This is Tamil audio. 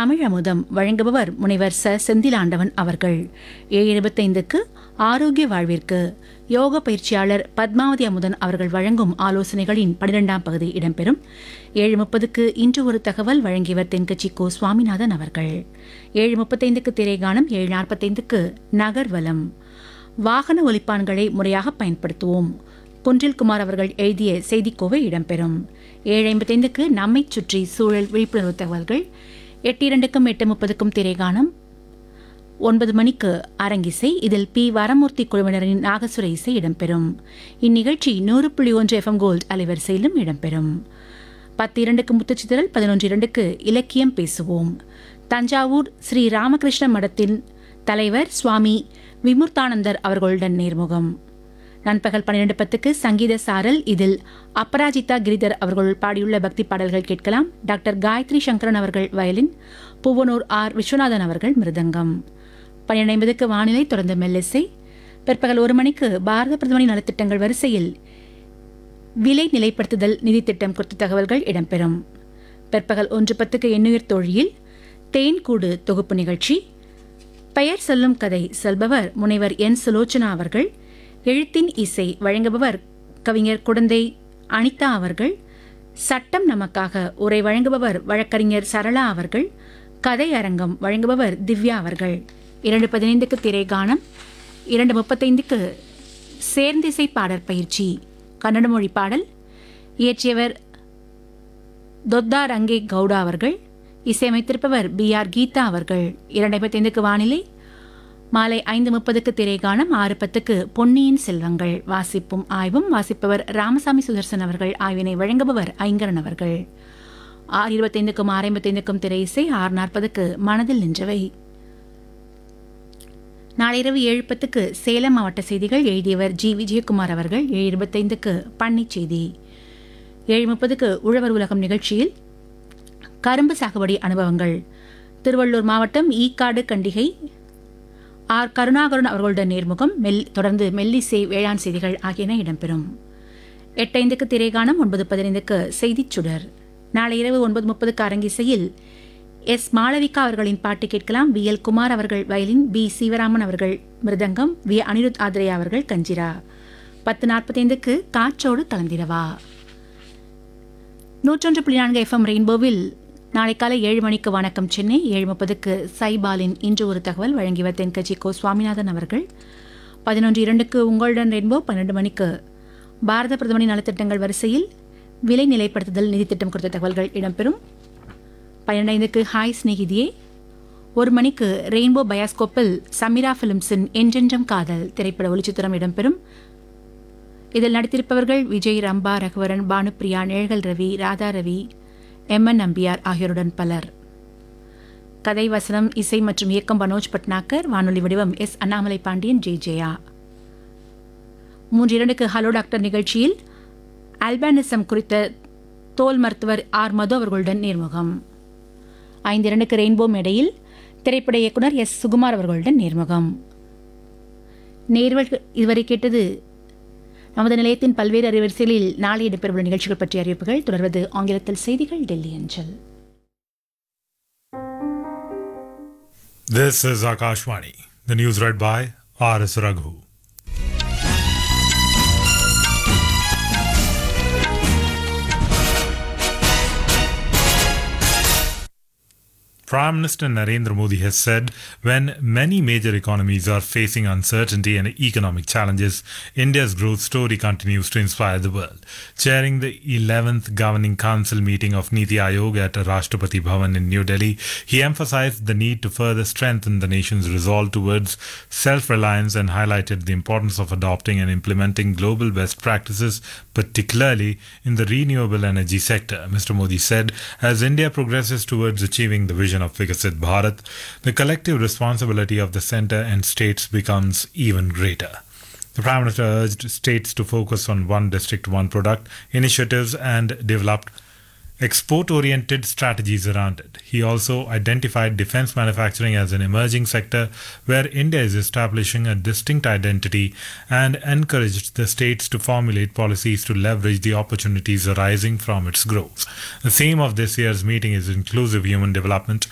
தமிழ் அமுதம் வழங்குபவர் முனைவர் ச செந்திலாண்டவன் அவர்கள் ஏழு இருபத்தைந்துக்கு ஆரோக்கிய வாழ்விற்கு யோக பயிற்சியாளர் பத்மாவதி அமுதன் அவர்கள் வழங்கும் ஆலோசனைகளின் பனிரெண்டாம் பகுதி இடம்பெறும் ஏழு முப்பதுக்கு இன்று ஒரு தகவல் வழங்கியவர் தென்கட்சி கோ சுவாமிநாதன் அவர்கள் ஏழு முப்பத்தைந்துக்கு திரைகானம் ஏழு நாற்பத்தைந்துக்கு நகர்வலம் வாகன ஒலிப்பான்களை முறையாக பயன்படுத்துவோம் குன்றில்குமார் அவர்கள் எழுதிய செய்திக்கோவை இடம்பெறும் ஏழு ஐம்பத்தைந்துக்கு நம்மைச் சுற்றி சூழல் விழிப்புணர்வு தகவல்கள் எட்டு இரண்டுக்கும் எட்டு முப்பதுக்கும் திரைகானம் ஒன்பது மணிக்கு அரங்கிசை இதில் பி வரமூர்த்தி குழுவினரின் நாகசுர இசை இடம்பெறும் இந்நிகழ்ச்சி நூறு புள்ளி ஒன்று எஃப்எம் கோல்ட் அலைவரிசையிலும் இடம்பெறும் பத்து இரண்டுக்கு முத்துச்சிதறல் பதினொன்று இரண்டுக்கு இலக்கியம் பேசுவோம் தஞ்சாவூர் ஸ்ரீ ராமகிருஷ்ண மடத்தின் தலைவர் சுவாமி விமுர்த்தானந்தர் அவர்களுடன் நேர்முகம் நண்பகல் பன்னிரண்டு பத்துக்கு சங்கீத சாரல் இதில் அபராஜிதா கிரிதர் அவர்கள் பாடியுள்ள பக்தி பாடல்கள் கேட்கலாம் டாக்டர் காயத்ரி சங்கரன் அவர்கள் வயலின் பூவனூர் ஆர் விஸ்வநாதன் அவர்கள் மிருதங்கம் பன்னிரண்டு ஐம்பதுக்கு வானிலை தொடர்ந்து மெல்லிசை பிற்பகல் ஒரு மணிக்கு பாரத பிரதமரின் நலத்திட்டங்கள் வரிசையில் விலை நிலைப்படுத்துதல் நிதி திட்டம் குறித்த தகவல்கள் இடம்பெறும் பிற்பகல் ஒன்று பத்துக்கு எண்ணுயிர் தோழியில் தேன்கூடு தொகுப்பு நிகழ்ச்சி பெயர் சொல்லும் கதை சொல்பவர் முனைவர் என் சுலோச்சனா அவர்கள் எழுத்தின் இசை வழங்குபவர் கவிஞர் குடந்தை அனிதா அவர்கள் சட்டம் நமக்காக உரை வழங்குபவர் வழக்கறிஞர் சரளா அவர்கள் கதை அரங்கம் வழங்குபவர் திவ்யா அவர்கள் இரண்டு பதினைந்துக்கு திரைகானம் இரண்டு முப்பத்தைந்துக்கு சேர்ந்திசை பாடற் பயிற்சி கன்னட மொழி பாடல் இயற்றியவர் தொத்தா ரங்கே கவுடா அவர்கள் இசையமைத்திருப்பவர் பி ஆர் கீதா அவர்கள் இரண்டு ஐம்பத்தைந்துக்கு வானிலை மாலை ஐந்து முப்பதுக்கு திரைகானம் ஆறு பத்துக்கு பொன்னியின் செல்வங்கள் வாசிப்பும் ஆய்வும் வாசிப்பவர் ராமசாமி சுதர்சன் அவர்கள் ஆய்வினை வழங்குபவர் ஐங்கரன் அவர்கள் ஆறு இருபத்தைந்துக்கும் ஆறு ஐம்பத்தைந்துக்கும் திரை இசை ஆறு நாற்பதுக்கு மனதில் நின்றவை நாளை இரவு ஏழு பத்துக்கு சேலம் மாவட்ட செய்திகள் எழுதியவர் ஜி விஜயகுமார் அவர்கள் ஏழு இருபத்தைந்துக்கு பன்னிச் செய்தி ஏழு முப்பதுக்கு உழவர் உலகம் நிகழ்ச்சியில் கரும்பு சாகுபடி அனுபவங்கள் திருவள்ளூர் மாவட்டம் ஈக்காடு கண்டிகை ஆர் கருணாகரன் அவர்களுடன் நேர்முகம் மெல் தொடர்ந்து மெல்லிசை வேளாண் செய்திகள் ஆகியன இடம்பெறும் எட்டைந்துக்கு திரைகானம் ஒன்பது பதினைந்துக்கு செய்திச் சுடர் நாளை இரவு ஒன்பது முப்பதுக்கு அரங்கிசையில் எஸ் மாளவிகா அவர்களின் பாட்டு கேட்கலாம் வி எல் குமார் அவர்கள் வயலின் பி சிவராமன் அவர்கள் மிருதங்கம் வி அனிருத் ஆத்ரேயா அவர்கள் கஞ்சிரா பத்து நாற்பத்தைந்துக்கு காற்றோடு கலந்திரவா நூற்றொன்று புள்ளி நான்கு எஃப்எம் ரெயின்போவில் நாளை காலை ஏழு மணிக்கு வணக்கம் சென்னை ஏழு முப்பதுக்கு சைபாலின் இன்று ஒரு தகவல் வழங்கியவர் தென்கட்சி கோ சுவாமிநாதன் அவர்கள் பதினொன்று இரண்டுக்கு உங்களுடன் ரெயின்போ பன்னெண்டு மணிக்கு பாரத பிரதமரின் நலத்திட்டங்கள் வரிசையில் விலை நிலைப்படுத்துதல் நிதி திட்டம் குறித்த தகவல்கள் இடம்பெறும் பன்னெண்டைந்துக்கு ஹாய் ஸ்நேகிதியே ஒரு மணிக்கு ரெயின்போ பயாஸ்கோப்பில் சமிரா பிலிம்ஸின் என்றென்றும் காதல் திரைப்பட ஒளிச்சித்திரம் இடம்பெறும் இதில் நடித்திருப்பவர்கள் விஜய் ரம்பா ரகுவரன் பானுப்பிரியா நிழல்கள் ரவி ராதா ரவி எம் என் நம்பியார் ஆகியோருடன் பலர் கதை வசனம் இசை மற்றும் இயக்கம் மனோஜ் பட்னாகர் வானொலி வடிவம் எஸ் அண்ணாமலை பாண்டியன் ஜே ஜெயா மூன்று இரண்டுக்கு ஹலோ டாக்டர் நிகழ்ச்சியில் அல்பானிசம் குறித்த தோல் மருத்துவர் ஆர் மது அவர்களுடன் நேர்முகம் ஐந்து இரண்டுக்கு ரெயின்போ மேடையில் திரைப்பட இயக்குனர் எஸ் சுகுமார் அவர்களுடன் நேர்முகம் நேர்வல் இதுவரை கேட்டது நமது நிலையத்தின் பல்வேறு அறிவரிசைகளில் நாளை இடம்பெறவுள்ள நிகழ்ச்சிகள் பற்றிய அறிவிப்புகள் தொடர்வது ஆங்கிலத்தில் செய்திகள் டெல்லி அஞ்சல் This is Akashvani. The news read by R.S. Raghu. Prime Minister Narendra Modi has said when many major economies are facing uncertainty and economic challenges, India's growth story continues to inspire the world. Chairing the 11th Governing Council meeting of Niti Aayog at Rashtrapati Bhavan in New Delhi, he emphasized the need to further strengthen the nation's resolve towards self reliance and highlighted the importance of adopting and implementing global best practices, particularly in the renewable energy sector. Mr. Modi said, as India progresses towards achieving the vision of Vikasit Bharat, the collective responsibility of the centre and states becomes even greater. The Prime Minister urged states to focus on one district, one product initiatives and developed export oriented strategies around it. He also identified defense manufacturing as an emerging sector where India is establishing a distinct identity and encouraged the states to formulate policies to leverage the opportunities arising from its growth. The theme of this year's meeting is inclusive human development,